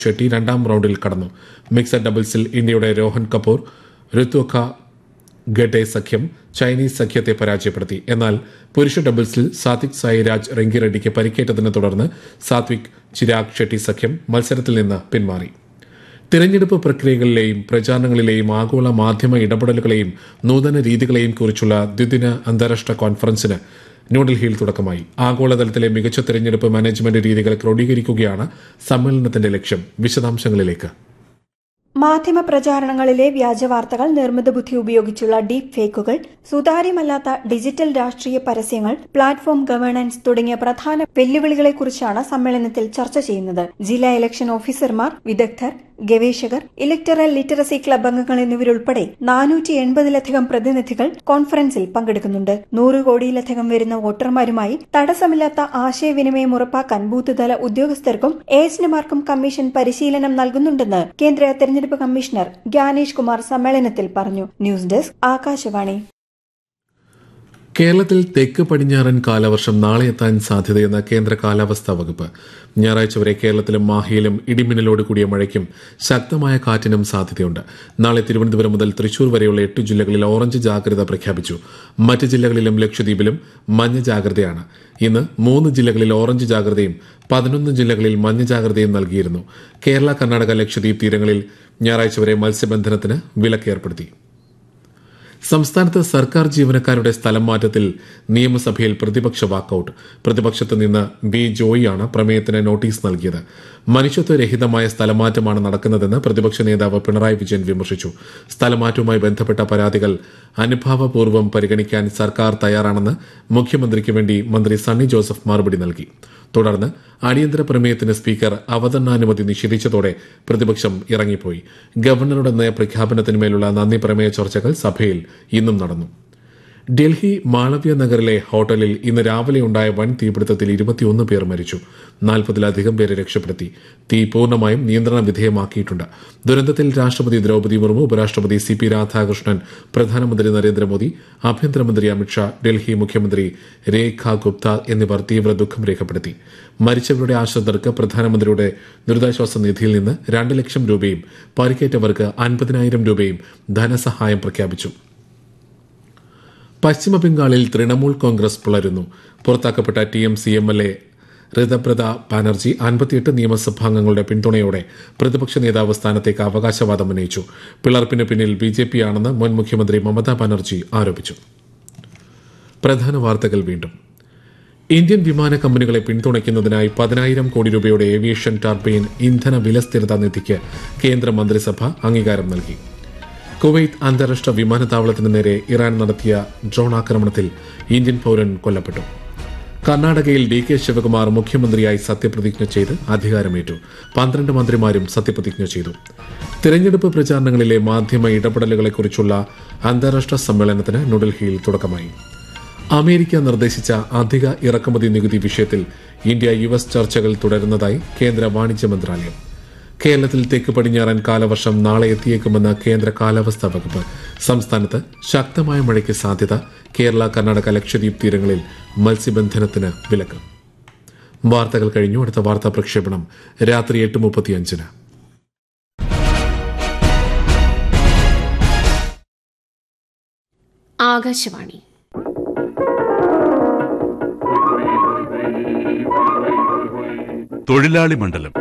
ഷെട്ടി രണ്ടാം റൌണ്ടിൽ കടന്നു മിക്സഡ് ഡബിൾസിൽ ഇന്ത്യയുടെ രോഹൻ കപൂർ ഋത്വഖ ഗഡെ സഖ്യം ചൈനീസ് സഖ്യത്തെ പരാജയപ്പെടുത്തി എന്നാൽ പുരുഷ ഡബിൾസിൽ സാത്വിക് സായിരാജ് റെങ്കിറെഡ്ഡിക്ക് പരിക്കേറ്റതിനെ തുടർന്ന് സാത്വിക് ചിരാഗ് ഷെട്ടി സഖ്യം മത്സരത്തിൽ നിന്ന് പിന്മാറി തിരഞ്ഞെടുപ്പ് പ്രക്രിയകളിലെയും പ്രചാരണങ്ങളിലെയും ആഗോള മാധ്യമ ഇടപെടലുകളെയും നൂതന രീതികളെയും കുറിച്ചുള്ള ദ്വിദിന അന്താരാഷ്ട്ര കോൺഫറൻസിന് ന്യൂഡൽഹിയിൽ തുടക്കമായി ആഗോളതലത്തിലെ മികച്ച തിരഞ്ഞെടുപ്പ് മാനേജ്മെന്റ് രീതികൾ ക്രോഡീകരിക്കുകയാണ് സമ്മേളനത്തിന്റെ ലക്ഷ്യം വിശദാംശങ്ങളിലേക്ക് മാധ്യമ പ്രചാരണങ്ങളിലെ വ്യാജവാർത്തകൾ നിർമ്മിത ബുദ്ധി ഉപയോഗിച്ചുള്ള ഡീപ് ഫേക്കുകൾ സുതാര്യമല്ലാത്ത ഡിജിറ്റൽ രാഷ്ട്രീയ പരസ്യങ്ങൾ പ്ലാറ്റ്ഫോം ഗവേണൻസ് തുടങ്ങിയ പ്രധാന വെല്ലുവിളികളെക്കുറിച്ചാണ് സമ്മേളനത്തിൽ ചർച്ച ചെയ്യുന്നത് ജില്ലാ ഇലക്ഷൻ ഓഫീസർമാർ വിദഗ്ധർ ഗവേഷകർ ഇലക്ടറൽ ലിറ്ററസി ക്ലബ് അംഗങ്ങൾ എന്നിവരുൾപ്പെടെ നാനൂറ്റി എൺപതിലധികം പ്രതിനിധികൾ കോൺഫറൻസിൽ പങ്കെടുക്കുന്നുണ്ട് നൂറ് കോടിയിലധികം വരുന്ന വോട്ടർമാരുമായി തടസ്സമില്ലാത്ത ആശയവിനിമയം ഉറപ്പാക്കാൻ ബൂത്ത് തല ഉദ്യോഗസ്ഥർക്കും ഏജന്റുമാർക്കും കമ്മീഷൻ പരിശീലനം നൽകുന്നുണ്ടെന്ന് കേന്ദ്ര തെരഞ്ഞെടുപ്പ് കമ്മീഷണർ ഗ്യാനേഷ് കുമാർ സമ്മേളനത്തിൽ പറഞ്ഞു ന്യൂസ് ഡെസ്ക് ആകാശവാണി കേരളത്തിൽ തെക്ക് പടിഞ്ഞാറൻ കാലവർഷം നാളെ എത്താൻ സാധ്യതയെന്ന് കേന്ദ്ര കാലാവസ്ഥാ വകുപ്പ് ഞായറാഴ്ച വരെ കേരളത്തിലും മാഹിയിലും ഇടിമിന്നലോട് കൂടിയ മഴയ്ക്കും ശക്തമായ കാറ്റിനും സാധ്യതയുണ്ട് നാളെ തിരുവനന്തപുരം മുതൽ തൃശൂർ വരെയുള്ള എട്ട് ജില്ലകളിൽ ഓറഞ്ച് ജാഗ്രത പ്രഖ്യാപിച്ചു മറ്റ് ജില്ലകളിലും ലക്ഷദ്വീപിലും മഞ്ഞ ജാഗ്രതയാണ് ഇന്ന് മൂന്ന് ജില്ലകളിൽ ഓറഞ്ച് ജാഗ്രതയും പതിനൊന്ന് ജില്ലകളിൽ മഞ്ഞ ജാഗ്രതയും നൽകിയിരുന്നു കേരള കർണാടക ലക്ഷദ്വീപ് തീരങ്ങളിൽ ഞായറാഴ്ച വരെ മത്സ്യബന്ധനത്തിന് വിലക്ക് ഏർപ്പെടുത്തി സംസ്ഥാനത്ത് സർക്കാർ ജീവനക്കാരുടെ സ്ഥലം മാറ്റത്തിൽ നിയമസഭയിൽ പ്രതിപക്ഷ വാക്കൌട്ട് പ്രതിപക്ഷത്ത് നിന്ന് ബി ജോയിയാണ് പ്രമേയത്തിന് നോട്ടീസ് നൽകിയത് മനുഷ്യത്വരഹിതമായ സ്ഥലമാറ്റമാണ് നടക്കുന്നതെന്ന് പ്രതിപക്ഷ നേതാവ് പിണറായി വിജയൻ വിമർശിച്ചു സ്ഥലമാറ്റവുമായി ബന്ധപ്പെട്ട പരാതികൾ അനുഭാവപൂർവ്വം പരിഗണിക്കാൻ സർക്കാർ തയ്യാറാണെന്ന് മുഖ്യമന്ത്രിക്ക് വേണ്ടി മന്ത്രി സണ്ണി ജോസഫ് മറുപടി നൽകി തുടർന്ന് അടിയന്തര പ്രമേയത്തിന് സ്പീക്കർ അവതരണാനുമതി നിഷേധിച്ചതോടെ പ്രതിപക്ഷം ഇറങ്ങിപ്പോയി ഗവർണറുടെ നയപ്രഖ്യാപനത്തിന്മേലുള്ള നന്ദി പ്രമേയ ചർച്ചകൾ സഭയിൽ ഇന്നും നടന്നു ഡൽഹി മാളവ്യ നഗറിലെ ഹോട്ടലിൽ ഇന്ന് രാവിലെ ഉണ്ടായ വൻ തീപിടുത്തത്തിൽ ഇരുപത്തിയൊന്ന് പേർ മരിച്ചു നാൽപ്പതിലധികം പേരെ രക്ഷപ്പെടുത്തി തീ പൂർണ്ണമായും നിയന്ത്രണ വിധേയമാക്കിയിട്ടുണ്ട് ദുരന്തത്തിൽ രാഷ്ട്രപതി ദ്രൌപദി മുർമു ഉപരാഷ്ട്രപതി സി പി രാധാകൃഷ്ണൻ പ്രധാനമന്ത്രി നരേന്ദ്രമോദി ആഭ്യന്തരമന്ത്രി അമിത്ഷാ ഡൽഹി മുഖ്യമന്ത്രി രേഖ ഗുപ്ത എന്നിവർ തീവ്ര ദുഃഖം രേഖപ്പെടുത്തി മരിച്ചവരുടെ ആശ്രിതർക്ക് പ്രധാനമന്ത്രിയുടെ ദുരിതാശ്വാസ നിധിയിൽ നിന്ന് രണ്ട് ലക്ഷം രൂപയും പരിക്കേറ്റവർക്ക് അൻപതിനായിരം രൂപയും ധനസഹായം പ്രഖ്യാപിച്ചു പശ്ചിമബംഗാളിൽ തൃണമൂൽ കോൺഗ്രസ് പുലരുന്നു പുറത്താക്കപ്പെട്ട T M C M L A Rithabrata Banerjee അൻപത്തിയെട്ട് നിയമസഭാംഗങ്ങളുടെ പിന്തുണയോടെ പ്രതിപക്ഷ നേതാവ് സ്ഥാനത്തേക്ക് അവകാശവാദം ഉന്നയിച്ചു പിളർപ്പിന് പിന്നിൽ ബി ജെ പി ആണെന്ന് മുൻ മുഖ്യമന്ത്രി മമതാ ബാനർജി ആരോപിച്ചു പ്രധാന വാർത്തകൾ വീണ്ടും ഇന്ത്യൻ വിമാന കമ്പനികളെ പിന്തുണയ്ക്കുന്നതിനായി പതിനായിരം കോടി രൂപയുടെ ഏവിയേഷൻ ടർബൈൻ ഇന്ധന വിലസ്ഥിരതാ നിധിക്ക് കേന്ദ്ര മന്ത്രിസഭ അംഗീകാരം നൽകി കുവൈത്ത് അന്താരാഷ്ട്ര വിമാനത്താവളത്തിന് നേരെ ഇറാൻ നടത്തിയ ഡ്രോൺ ആക്രമണത്തിൽ ഇന്ത്യൻ പൌരൻ കൊല്ലപ്പെട്ടു കർണാടകയിൽ ഡി കെ ശിവകുമാർ മുഖ്യമന്ത്രിയായി സത്യപ്രതിജ്ഞ ചെയ്ത് അധികാരമേറ്റു പന്ത്രണ്ട് മന്ത്രിമാരും സത്യപ്രതിജ്ഞ ചെയ്തു തിരഞ്ഞെടുപ്പ് പ്രചാരണങ്ങളിലെ മാധ്യമ ഇടപെടലുകളെക്കുറിച്ചുള്ള അന്താരാഷ്ട്ര സമ്മേളനത്തിന് ന്യൂഡൽഹിയിൽ തുടക്കമായി അമേരിക്ക നിർദ്ദേശിച്ച അധിക ഇറക്കുമതി നികുതി വിഷയത്തിൽ ഇന്ത്യ യു എസ് ചർച്ചകൾ തുടരുന്നതായി കേന്ദ്ര വാണിജ്യ മന്ത്രാലയം കേരളത്തിൽ തെക്ക് പടിഞ്ഞാറൻ കാലവർഷം നാളെ എത്തിയേക്കുമെന്ന് കേന്ദ്ര കാലാവസ്ഥാ വകുപ്പ് സംസ്ഥാനത്ത് ശക്തമായ മഴയ്ക്ക് സാധ്യത കേരള കർണാടക ലക്ഷദ്വീപ് തീരങ്ങളിൽ മത്സ്യബന്ധനത്തിന് വിലക്ക് വാർത്തകൾ കഴിഞ്ഞു അടുത്ത വാർത്താ പ്രക്ഷേപണം രാത്രി എട്ട് മുപ്പത്തിയഞ്ചിന് ആകാശവാണി തൊഴിലാളി മണ്ഡലം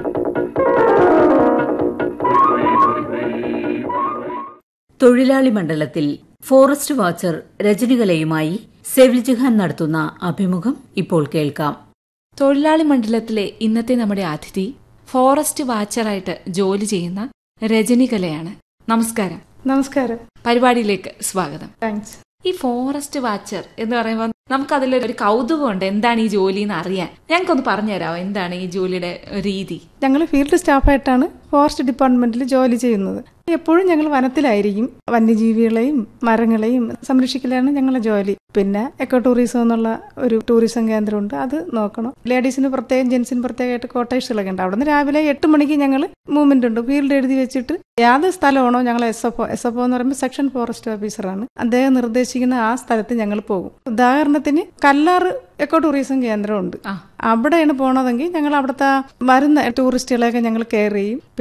തൊഴിലാളി മണ്ഡലത്തിൽ ഫോറസ്റ്റ് വാച്ചർ രജനികലയുമായി സെവിൽ ജഹാൻ നടത്തുന്ന അഭിമുഖം ഇപ്പോൾ കേൾക്കാം തൊഴിലാളി മണ്ഡലത്തിലെ ഇന്നത്തെ നമ്മുടെ അതിഥി ഫോറസ്റ്റ് വാച്ചറായിട്ട് ജോലി ചെയ്യുന്ന രജനികലയാണ് നമസ്കാരം നമസ്കാരം പരിപാടിയിലേക്ക് സ്വാഗതം താങ്ക്സ് ഈ ഫോറസ്റ്റ് വാച്ചർ എന്ന് പറയുമ്പോൾ നമുക്ക് അതിൽ ഒരു കൗതുകമുണ്ട് എന്താണ് ഈ ജോലി എന്ന് അറിയാൻ ഞങ്ങൾക്കൊന്ന് പറഞ്ഞു തരാമോ എന്താണ് ഈ ജോലിയുടെ രീതി ഞങ്ങൾ ഫീൽഡ് സ്റ്റാഫായിട്ടാണ് ഫോറസ്റ്റ് ഡിപ്പാർട്ട്മെന്റിൽ ജോലി ചെയ്യുന്നത് എപ്പോഴും ഞങ്ങൾ വനത്തിലായിരിക്കും വന്യജീവികളെയും മരങ്ങളെയും സംരക്ഷിക്കലാണ് ഞങ്ങളുടെ ജോലി പിന്നെ എക്കോ ടൂറിസം എന്നുള്ള ഒരു ടൂറിസം കേന്ദ്രമുണ്ട് അത് നോക്കണം ലേഡീസിന് പ്രത്യേകം ജെൻസിന് പ്രത്യേകമായിട്ട് കോട്ടേഴ്സുകളൊക്കെ ഉണ്ട് അവിടുന്ന് രാവിലെ എട്ട് മണിക്ക് ഞങ്ങൾ മൂവ്മെന്റ് ഉണ്ട് ഫീൽഡ് എഴുതി വെച്ചിട്ട് ഏത് സ്ഥലമാണോ ഞങ്ങൾ S F O S F O എന്ന് പറയുമ്പോൾ സെക്ഷൻ ഫോറസ്റ്റ് ഓഫീസറാണ് അദ്ദേഹം നിർദ്ദേശിക്കുന്ന ആ സ്ഥലത്ത് ഞങ്ങൾ പോകും ഉദാഹരണത്തിന് കല്ലാറ് എക്കോ ടൂറിസം കേന്ദ്രമുണ്ട് അവിടെയാണ് പോണതെങ്കിൽ ഞങ്ങൾ അവിടുത്തെ വരുന്ന ടൂറിസ്റ്റുകളെയൊക്കെ ഞങ്ങൾ കെയർ ചെയ്യും